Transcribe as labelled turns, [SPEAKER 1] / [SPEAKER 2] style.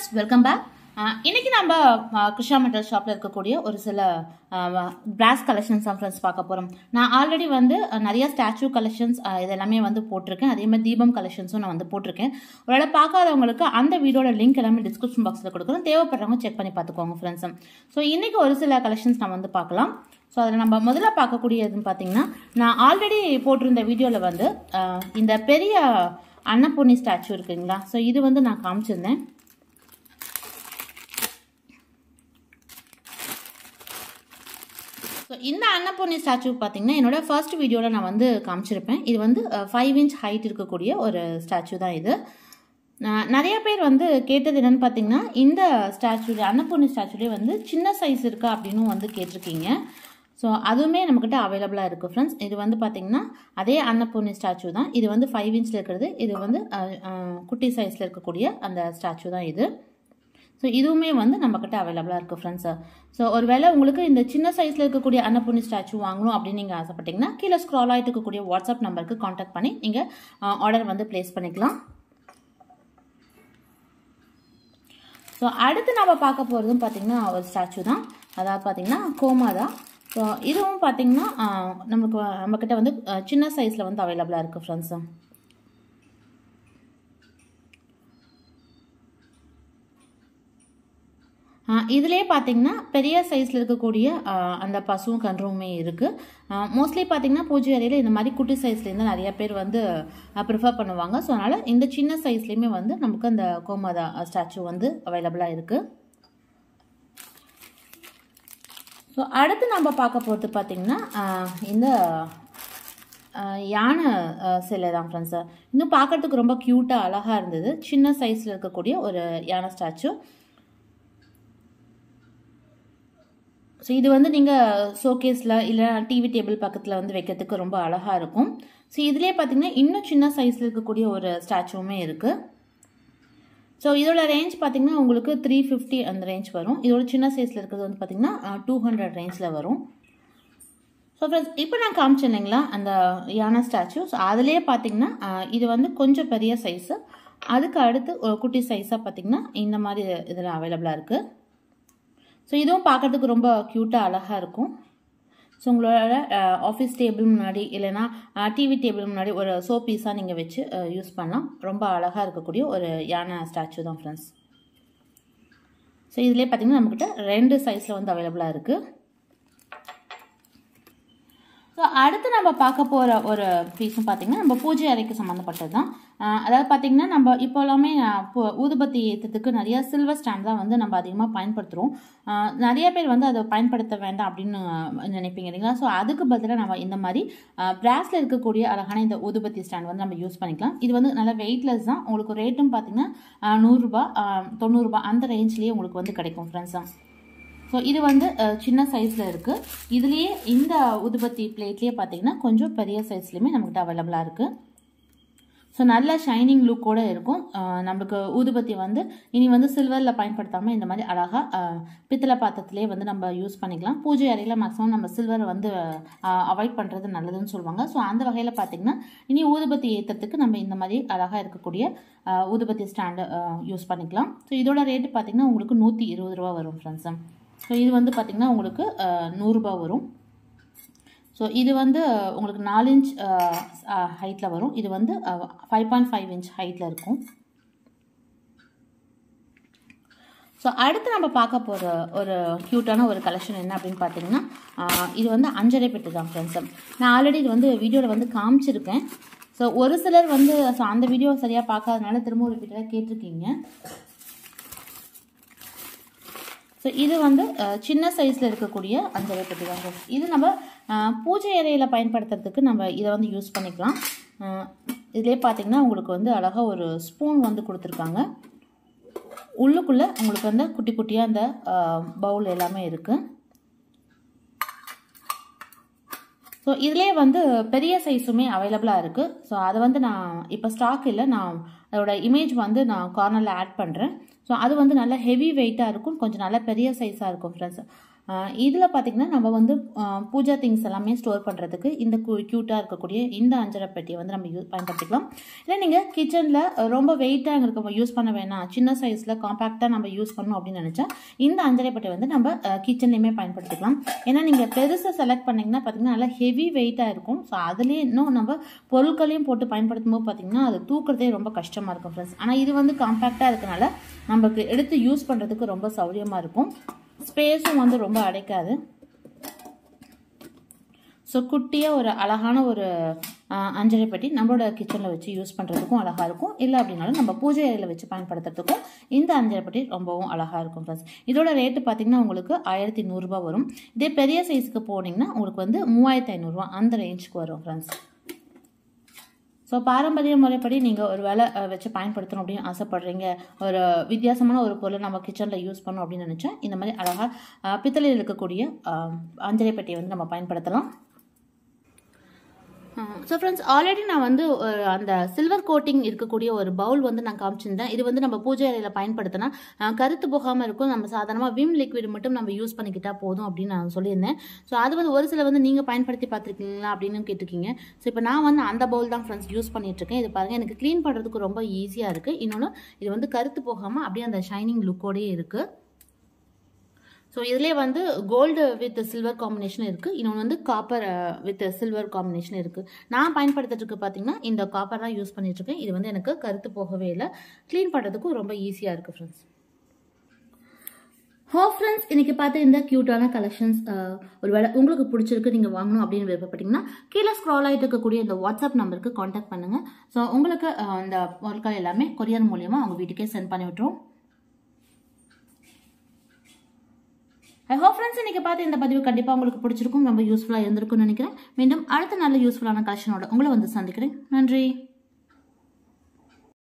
[SPEAKER 1] Friends welcome back இன்னைக்கு நம்ம அஹ், Krishna metal ஷாப்ல இருக்கக்கூடிய ஒரு சில பிராஸ் கலெக்ஷன்ஸ் தான் ஃப்ரெண்ட்ஸ் பார்க்க போறோம் நான் ஆல்ரெடி வந்து அஹ், நிறைய ஸ்டாச்சு கலெக்ஷன்ஸ் இதெல்லாமே வந்து போட்டிருக்கேன் அதே மாதிரி தீபம் கலெக்ஷன்ஸும் நான் வந்து போட்டிருக்கேன் ஒருவேளை பார்க்காதவங்களுக்கு அந்த வீடியோட லிங்க் எல்லாமே டிஸ்கிரிப்ஷன் பாக்ஸில் கொடுக்குறோம் தேவைப்படுறவங்க செக் பண்ணி பார்த்துக்கோங்க ஃப்ரெண்ட்ஸ் ஸோ இன்னைக்கு ஒரு சில கலெக்ஷன்ஸ் நம்ம வந்து பார்க்கலாம் ஸோ அதில் நம்ம முதல்ல பார்க்கக்கூடியதுன்னு பார்த்தீங்கன்னா நான் ஆல்ரெடி போட்டிருந்த வீடியோவில் வந்து அஹ், இந்த பெரிய அன்னபூர்ணி ஸ்டாச்சு இருக்குங்களா ஸோ இது வந்து நான் காமிச்சிருந்தேன் ஸோ இந்த அன்னபூர்ணி ஸ்டாச்சு பார்த்தீங்கன்னா என்னோட ஃபர்ஸ்ட் வீடியோவில் நான் வந்து காமிச்சிருப்பேன் இது வந்து ஃபைவ் இன்ச் ஹைட் இருக்கக்கூடிய ஒரு ஸ்டாச்சு தான் இது அஹ், நிறைய பேர் வந்து கேட்டது என்னன்னு பார்த்தீங்கன்னா இந்த ஸ்டாச்சு அன்னபூர்ணி ஸ்டாச்சுலேயே வந்து சின்ன சைஸ் இருக்கா அப்படின்னு வந்து கேட்டிருக்கீங்க ஸோ அதுவுமே நம்மக்கிட்ட அவைலபிளாக இருக்குது ஃப்ரெண்ட்ஸ் இது வந்து பார்த்தீங்கன்னா அதே அன்னபூர்ணி ஸ்டாச்சு தான் இது வந்து ஃபைவ் இன்ச்சில் இருக்கிறது இது வந்து அஹ், அஹ், குட்டி சைஸில் இருக்கக்கூடிய அந்த ஸ்டாச்சு தான் இது ஸோ இதுவுமே வந்து நம்மக்கிட்ட அவைலபிளாக இருக்குது ஃப்ரெண்ட்ஸ் ஸோ ஒருவேளை உங்களுக்கு இந்த சின்ன சைஸில் இருக்கக்கூடிய அன்னபூர்ணி ஸ்டாச்சு வாங்கணும் அப்படின்னு நீங்கள் ஆசைப்பட்டீங்கன்னா கீழே ஸ்க்ரால் ஆகிட்டு இருக்கக்கூடிய வாட்ஸ்அப் நம்பருக்கு காண்டாக்ட் பண்ணி நீங்கள் ஆர்டர் வந்து ப்ளேஸ் பண்ணிக்கலாம் ஸோ அடுத்து நம்ம பார்க்க போகிறதும் பார்த்தீங்கன்னா ஒரு ஸ்டாச்சு தான் அதாவது பார்த்தீங்கன்னா கோமா தான் ஸோ இதுவும் பார்த்தீங்கன்னா ஆஹ், நமக்கு நம்மக்கிட்ட வந்து ஆஹ், சின்ன சைஸில் வந்து அவைலபிளாக இருக்குது ஃப்ரெண்ட்ஸு இதுலேயே பார்த்தீங்கன்னா பெரிய சைஸில் இருக்கக்கூடிய ஆஹ், அந்த பசுவும் கன்றுமே இருக்குது மோஸ்ட்லி பார்த்தீங்கன்னா பூஜை அறையில் இந்த மாதிரி குட்டி சைஸ்லேருந்து நிறைய பேர் வந்து ப்ரிஃபர் பண்ணுவாங்க ஸோ அதனால் இந்த சின்ன சைஸ்லேயுமே வந்து நமக்கு அந்த கோமாதா ஸ்டாச்சு வந்து அவைலபிளாக இருக்குது ஸோ அடுத்து நம்ம பார்க்க போகிறது பார்த்தீங்கன்னா ஆஹ், இந்த ஆஹ், யானை ஆஹ், சிலை தான் ஃப்ரெண்ட்ஸு இன்னும் பார்க்கறதுக்கு ரொம்ப க்யூட்டாக அழகாக இருந்தது சின்ன சைஸில் இருக்கக்கூடிய ஒரு யானை ஸ்டாச்சு ஸோ இது வந்து நீங்கள் ஷோகேஸில் இல்லை டிவி டேபிள் பக்கத்தில் வந்து வைக்கிறதுக்கு ரொம்ப அழகாக இருக்கும் ஸோ இதுலேயே பார்த்தீங்கன்னா இன்னும் சின்ன சைஸில் இருக்கக்கூடிய ஒரு ஸ்டாச்சுவுமே இருக்குது ஸோ இதோட ரேஞ்ச் பார்த்தீங்கன்னா உங்களுக்கு த்ரீ ஃபிஃப்டி அந்த ரேஞ்ச் வரும் இதோட சின்ன சைஸில் இருக்கிறது வந்து பார்த்தீங்கன்னா டூ ஹண்ட்ரட் ரேஞ்சில் வரும் ஸோ ஃப்ரெண்ட்ஸ் இப்போ நான் காமிச்சேன் இல்லைங்களா அந்த யானை ஸ்டாச்சு ஸோ அதுலேயே பார்த்தீங்கன்னா ஆஹ், இது வந்து கொஞ்சம் பெரிய சைஸு அதுக்கு அடுத்து ஒரு குட்டி சைஸாக பார்த்தீங்கன்னா இந்த மாதிரி இதில் அவைலபிளாக இருக்குது ஸோ இதுவும் பார்க்கறதுக்கு ரொம்ப க்யூட்டாக அழகாக இருக்கும் ஸோ உங்களோட ஆஃபீஸ் டேபிள் முன்னாடி இல்லைன்னா டிவி டேபிள் முன்னாடி ஒரு சோ பீஸாக நீங்கள் வச்சு யூஸ் பண்ணலாம் ரொம்ப அழகாக இருக்கக்கூடிய ஒரு யானை ஸ்டாச்சு தான் ஃப்ரெண்ட்ஸ் ஸோ இதுலேயே பார்த்தீங்கன்னா நம்மக்கிட்ட ரெண்டு சைஸில் வந்து அவைலபிளாக இருக்குது ஸோ அடுத்து நம்ம பார்க்க போகிற ஒரு பீஸும் பார்த்தீங்கன்னா நம்ம பூஜை அறைக்கு சம்மந்தப்பட்டது தான் ஆஹ் அதாவது பார்த்தீங்கன்னா நம்ம இப்போ எல்லாமே ஆஹ் இப்போ ஊதுபத்தி ஏற்றத்துக்கு நிறைய சில்வர் ஸ்டாண்ட் தான் வந்து நம்ம அதிகமாக பயன்படுத்துகிறோம் ஆஹ் நிறைய பேர் வந்து அதை பயன்படுத்த வேண்டாம் அப்படின்னு ஆஹ் நினைப்பீங்க இல்லைங்களா ஸோ அதுக்கு பதிலாக நம்ம இந்த மாதிரி பிராஸில் இருக்கக்கூடிய அழகான இந்த ஊதுபத்தி ஸ்டாண்ட் வந்து நம்ம யூஸ் பண்ணிக்கலாம் இது வந்து நல்ல வெயிட்லெஸ் தான் உங்களுக்கு ரேட்டும் பார்த்தீங்கன்னா ஆஹ் நூறுரூபா ஆஹ் தொண்ணூறுரூபா அந்த ரேஞ்ச்லேயே உங்களுக்கு வந்து கிடைக்கும் ஃப்ரெண்ட்ஸாக ஸோ இது வந்து அஹ், சின்ன சைஸில் இருக்குது இதுலேயே இந்த ஊதுபத்தி பிளேட்லேயே பார்த்தீங்கன்னா கொஞ்சம் பெரிய சைஸ்லேயுமே நம்மக்கிட்ட அவைலபிளாக இருக்குது ஸோ நல்ல ஷைனிங் லுக்கோட இருக்கும் அஹ், நம்மளுக்கு ஊதுபத்தி வந்து இனி வந்து சில்வரில் பயன்படுத்தாமல் இந்த மாதிரி அழகாக பித்தளை பாத்திரத்திலே வந்து நம்ம யூஸ் பண்ணிக்கலாம் பூஜை அறையில் மேக்ஸிமம் நம்ம சில்வரை வந்து அவாய்ட் பண்ணுறது நல்லதுன்னு சொல்லுவாங்க ஸோ அந்த வகையில் பார்த்தீங்கன்னா இனி ஊதுபத்தி ஏற்றுறதுக்கு நம்ம இந்த மாதிரி அழகாக இருக்கக்கூடிய அஹ், ஊதுபத்தி ஸ்டாண்டு யூஸ் பண்ணிக்கலாம் ஸோ இதோட ரேட்டு பார்த்தீங்கன்னா உங்களுக்கு நூற்றி இருபது ரூபா வரும் ஃப்ரெண்ட்ஸு ஸோ இது வந்து பார்த்திங்கன்னா உங்களுக்கு நூறுரூபா வரும் ஸோ இது வந்து அஹ், உங்களுக்கு நாலு இன்ச் ஹைட்டில் வரும் இது வந்து ஃபைவ் பாயிண்ட் ஃபைவ் இன்ச் ஹைட்டில் இருக்கும் ஸோ அடுத்து நம்ம பார்க்க போகிற ஒரு க்யூட்டான ஒரு கலெக்ஷன் என்ன அப்படின்னு பார்த்தீங்கன்னா ஆஹ், இது வந்து அஞ்சரை பெட்டு தான் ஃப்ரெண்ட்ஸ் நான் ஆல்ரெடி இது வந்து வீடியோவில் வந்து காமிச்சிருக்கேன் ஸோ ஒரு சிலர் வந்து ஸோ அந்த வீடியோ சரியாக பார்க்காதனால திரும்ப ஒரு ரிப்பீட்டடாக கேட்டிருக்கீங்க ஸோ இது வந்து அஹ், சின்ன சைஸில் இருக்கக்கூடிய அஞ்சரை பெட்டி தான் friends. இது நம்ம அஹ், பூஜை அறையில் பயன்படுத்துறதுக்கு நம்ம இதை வந்து யூஸ் பண்ணிக்கலாம் அஹ், இதுலேயே பார்த்தீங்கன்னா உங்களுக்கு வந்து அழகாக ஒரு ஸ்பூன் வந்து கொடுத்துருக்காங்க உள்ளுக்குள்ளே உங்களுக்கு வந்து குட்டி குட்டியாக அந்த பவுல் எல்லாமே இருக்குது ஸோ இதுலேயே வந்து பெரிய சைஸுமே அவைலபிளாக இருக்குது ஸோ அதை வந்து நான் இப்போ ஸ்டாக் இல்லை நான் அதோட இமேஜ் வந்து நான் கார்னரில் ஆட் பண்ணுறேன் ஸோ அது வந்து நல்ல ஹெவி வெயிட்டாக இருக்கும் கொஞ்சம் நல்ல பெரிய சைஸாக இருக்கும் ஃப்ரெண்ட்ஸ் இதில் பார்த்தீங்கன்னா நம்ம வந்து ஆஹ், பூஜா திங்ஸ் எல்லாமே ஸ்டோர் பண்ணுறதுக்கு இந்த க்யூட்டாக இருக்கக்கூடிய இந்த அஞ்சரை பெட்டியை வந்து நம்ம யூஸ் பயன்படுத்திக்கலாம் இல்லை நீங்கள் கிச்சனில் ரொம்ப வெயிட்டாக இருக்க யூஸ் பண்ண வேணாம் சின்ன சைஸில் காம்பேக்டாக நம்ம யூஸ் பண்ணணும் அப்படின்னு நினச்சா இந்த அஞ்சரை பெட்டியை வந்து நம்ம கிச்சன்லேயுமே பயன்படுத்திக்கலாம் ஏன்னா நீங்கள் பெருசாக செலக்ட் பண்ணிங்கன்னா பார்த்தீங்கன்னா நல்லா ஹெவி வெயிட்டாக இருக்கும் ஸோ அதுலேயே இன்னும் நம்ம பொருட்களையும் போட்டு பயன்படுத்தும் போது பார்த்தீங்கன்னா அது தூக்குறதே ரொம்ப கஷ்டமாக இருக்கும் ஃப்ரெண்ட்ஸ் ஆனால் இது வந்து காம்பேக்டாக இருக்கனால நமக்கு எடுத்து யூஸ் பண்ணுறதுக்கு ரொம்ப சௌரியமாக இருக்கும் ஸ்பேஸும் வந்து ரொம்ப அடைக்காது ஸோ குட்டியாக ஒரு அழகான ஒரு ஆஹ், அஞ்சரை பெட்டி நம்மளோட கிச்சனில் வச்சு யூஸ் பண்ணுறதுக்கும் அழகாக இருக்கும் இல்லை அப்படின்னாலும் நம்ம பூஜை அறையில் வச்சு பயன்படுத்துறதுக்கும் இந்த அஞ்சரை பெட்டி ரொம்பவும் அழகாக இருக்கும் ஃப்ரெண்ட்ஸ் இதோட ரேட்டு பார்த்தீங்கன்னா உங்களுக்கு ஆயிரத்தி நூறுரூபா வரும் இதே பெரிய சைஸுக்கு போனீங்கன்னா உங்களுக்கு வந்து மூவாயிரத்தி ஐநூறுரூவா அந்த ரேஞ்சுக்கு வரும் ஃப்ரெண்ட்ஸ் ஸோ பாரம்பரிய முறைப்படி நீங்கள் ஒரு வேலை அஹ், வச்சு பயன்படுத்தணும் அப்படின்னு ஆசைப்படுறீங்க ஒரு வித்தியாசமான ஒரு பொருளை நம்ம கிச்சனில் யூஸ் பண்ணணும் அப்படின்னு நினச்சா இந்த மாதிரி அழகாக பித்தளையில் இருக்கக்கூடிய அஹ், அஞ்சரை பெட்டியை வந்து நம்ம பயன்படுத்தலாம் ஸோ ஃப்ரெண்ட்ஸ் ஆல்ரெடி நான் வந்து ஒரு அந்த சில்வர் கோட்டிங் இருக்கக்கூடிய ஒரு பவுல் வந்து நான் காமிச்சிருந்தேன் இது வந்து நம்ம பூஜை அறையில் பயன்படுத்தினா அஹ், கருத்து போகாமல் இருக்கும் நம்ம சாதாரணமாக விம் லிக்விட் மட்டும் நம்ம யூஸ் பண்ணிக்கிட்டா போதும் அப்படின்னு நான் சொல்லியிருந்தேன் ஸோ அது வந்து ஒரு சில வந்து நீங்கள் பயன்படுத்தி பார்த்துருக்கீங்களா அப்படின்னு கேட்டிருக்கீங்க ஸோ இப்போ நான் வந்து அந்த பவுல் தான் ஃப்ரெண்ட்ஸ் யூஸ் பண்ணிகிட்ருக்கேன் இது பாருங்கள் எனக்கு க்ளீன் பண்ணுறதுக்கு ரொம்ப ஈஸியாக இருக்குது இன்னொன்று இது வந்து கருத்து போகாமல் அப்படியே அந்த ஷைனிங் லுக்கோடயே இருக்குது ஸோ இதுலேயே வந்து கோல்டு வித் சில்வர் காம்பினேஷன் இருக்குது இன்னொன்று வந்து காப்பர் வித் சில்வர் காம்பினேஷன் இருக்குது நான் பயன்படுத்திட்டு இருக்கு பார்த்தீங்கன்னா இந்த காப்பர் தான் யூஸ் பண்ணிட்டு இருக்கேன் இது வந்து எனக்கு கருத்து போகவே இல்லை க்ளீன் பண்ணுறதுக்கும் ரொம்ப ஈஸியாக இருக்குது ஃப்ரெண்ட்ஸ் ஹோ ஃப்ரெண்ட்ஸ் இன்னைக்கு பார்த்து இந்த க்யூட்டான கலெக்ஷன்ஸ் ஒருவேளை உங்களுக்கு பிடிச்சிருக்கு நீங்கள் வாங்கணும் அப்படின்னு விருப்பப்பட்டீங்கன்னா கீழே ஸ்க்ரால் ஆகிட்டு இருக்கக்கூடிய இந்த வாட்ஸ்அப் நம்பருக்கு காண்டாக்ட் பண்ணுங்கள் ஸோ உங்களுக்கு அஹ், இந்த பொருட்கள் எல்லாமே கொரியர் மூலியமாக அவங்க வீட்டுக்கே சென்ட் பண்ணி விட்டுரும் ஐ ஹோப் ஃப்ரெண்ட்ஸ் இன்னைக்கு பார்த்து இந்த பதிவு கண்டிப்பாக உங்களுக்கு பிடிச்சிருக்கும் ரொம்ப யூஸ்ஃபுல்லாக இருந்திருக்கும்னு நினைக்கிறேன் மீண்டும் அடுத்த நல்ல யூஸ்ஃபுல்லான கலெக்ஷனோட உங்களை வந்து சந்திக்கிறேன் நன்றி